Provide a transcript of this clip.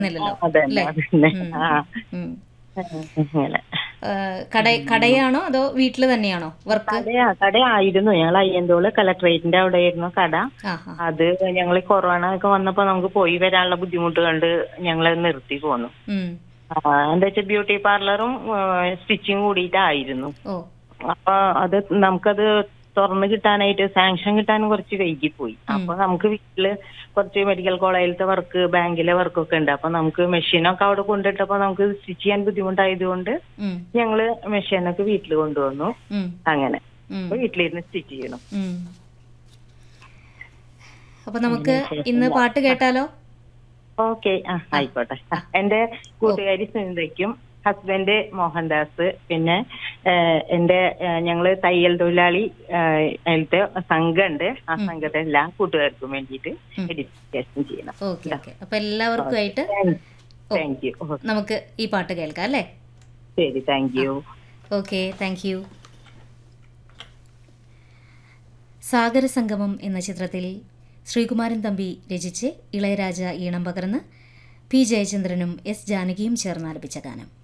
ന്നില്ലല്ലോ അതന്നെ അതന്നെ ഉം. ആ ഉം. അങ്ങനെ ആ, കട കടയാണോ അതോ വീട്ടിൽ തന്നെയാണോ വർക്ക് കടയാ കടയായിരുന്നു ഞങ്ങൾ അയ്യന്തോള് കളക്ടറേറ്റിന്റെ അവിടെ ആയിരുന്നു കട ആ ആ അത് ഞങ്ങൾ കൊറോണ ഒക്കെ വന്നപ്പോ നമുക്ക് പോയി വരാനുള്ള ബുദ്ധിമുട്ട് കണ്ട് ഞങ്ങൾ നിർത്തി പോന്നു ഉം. ആ, എന്താ വെച്ചാൽ ബ്യൂട്ടി പാർലറും സ്റ്റിച്ചിങ് കൂടിയിട്ടായിരുന്നു ഓ അപ്പൊ അത് നമുക്കത് തുറന്നു കിട്ടാനായിട്ട് സാങ്ഷൻ കിട്ടാനും കുറച്ച് വൈകിപ്പോയി അപ്പൊ നമുക്ക് വീട്ടില് കുറച്ച് മെഡിക്കൽ കോളേജിലത്തെ വർക്ക് ബാങ്കിലെ വർക്കൊക്കെ ഉണ്ട് അപ്പൊ നമുക്ക് മെഷീനൊക്കെ അവിടെ കൊണ്ടിട്ടപ്പോ നമുക്ക് സ്റ്റിച്ച് ചെയ്യാൻ ബുദ്ധിമുട്ടായതുകൊണ്ട് ഉം. ഞങ്ങള് മെഷീനൊക്കെ വീട്ടിൽ കൊണ്ടുവന്നു ഉം. അങ്ങനെ ഉം. അപ്പൊ വീട്ടിലിരുന്ന് സ്റ്റിച്ച് ചെയ്യണം ഉം. അപ്പൊ നമുക്ക് ഇന്ന് പാട്ട് കേട്ടാലോ ഓക്കെ ആ ആയിക്കോട്ടെ ആ, എന്റെ കൂട്ടുകാരി സുനിതയ്ക്കും ഹസ്ബൻഡ് മോഹൻദാസ് പിന്നെ ഏഹ്, എന്റെ ഏഹ്, ഞങ്ങള് തയ്യൽ തൊഴിലാളി ഏഹ്, അതിലത്തെ സംഘമുണ്ട് ആ സംഘത്തെ എല്ലാ കൂട്ടുകാർക്കും വേണ്ടിയിട്ട് എഡിറ്റേഷൻ ചെയ്യണം ഓക്കെ ഓക്കെ അപ്പൊ എല്ലാവർക്കുമായിട്ട് താങ്ക് യു നമുക്ക് ഈ പാട്ട് കേൾക്കാം അല്ലേ ശരി thank you okay thank you Sagarasangamam എന്ന ചിത്രത്തിൽ ശ്രീകുമാരൻ തമ്പി രചിച്ച് ഇളയരാജ ഈണം പകർന്ന് പി ജയചന്ദ്രനും എസ് ജാനകിയും ചേർന്ന് ആലപിച്ച ഗാനം